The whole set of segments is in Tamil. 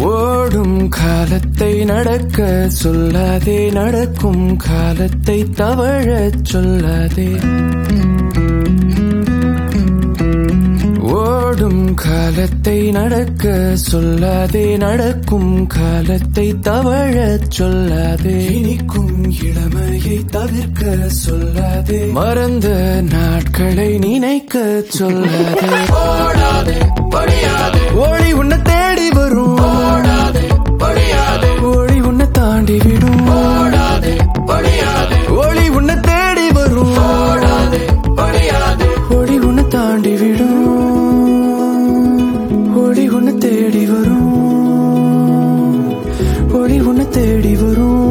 ஓடும் காலத்தை நடக்க சொல்லாதே நடக்கும் காலத்தை தவழச் சொல்லாதே ஓடும் காலத்தை நடக்க சொல்லாதே நடக்கும் காலத்தை தவழச் சொல்லாதே இனிக்கும் இளமையை தவிர்க்க சொல்லாதே மறந்த நாட்களை நினைக்க சொல்லாதே ஓடாதே படியாதே ஒளி உன்னை தேடி வரும் ஓடாதே படியாதே ஒளி உன்னை தாண்டி விடும் ஓடாதே படியாதே ஒளி உன்னை தேடி வரும் ஓடாதே படியாதே ஒளி உன்னை தாண்டி விடும் ஒளி உன்னை தேடி வரும் ஒளி உன்னை தேடி வரும்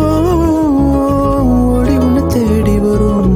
ஒளி உன்னை தேடி வரும்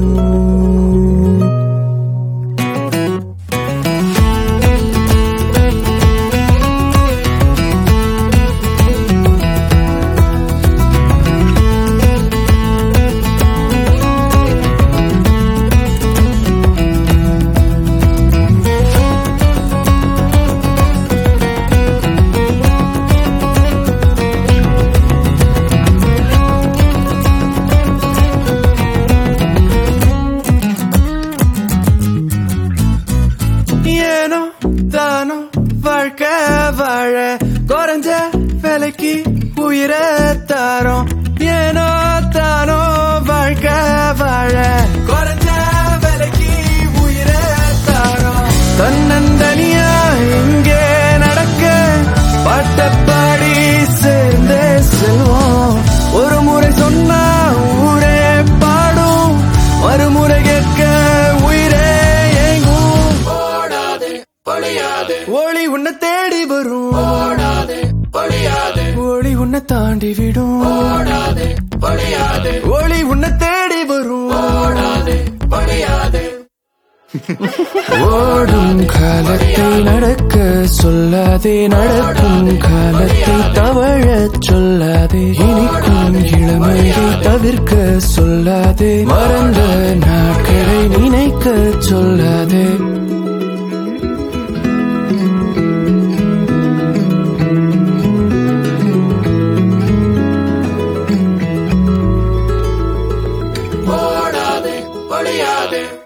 ஏனோ தானோ வாழ்க்கை வாழ குறைஞ்ச விலைக்கு உயிரை தாரோம் ஏனோ தானோ வாழ்க்கை வாழ குறைஞ்ச விலைக்கு உயிரை தாரோம் தன்னந்தனியா இங்கே நடக்க பாட்டப்பாடி சேர்ந்தே செல்வோம் ஒரு முறை சொன்னா ஊரே பாடும் மறுமுறை கேட்க உயிரே ஏங்கும் ஓடாதே படியாதே ஒளி உன்னை தேடி வரும் ஓடாதே படியாதே ஒளி உன்னை தாண்டி விடும் ஓடாதே படியாதே ஒளி உன்னை தேடி வரும் ஓடாதே படியாதே ஓடும் காலத்தை நடக்க சொல்லாதே நடக்கும் காலத்தை தவழச் சொல்லாதே இனிக்கும் இளமையை தவிர்க்க சொல்லாதே மறந்த நாட்களை நினைக்க சொல்லாதே ஓடாதே படியாதே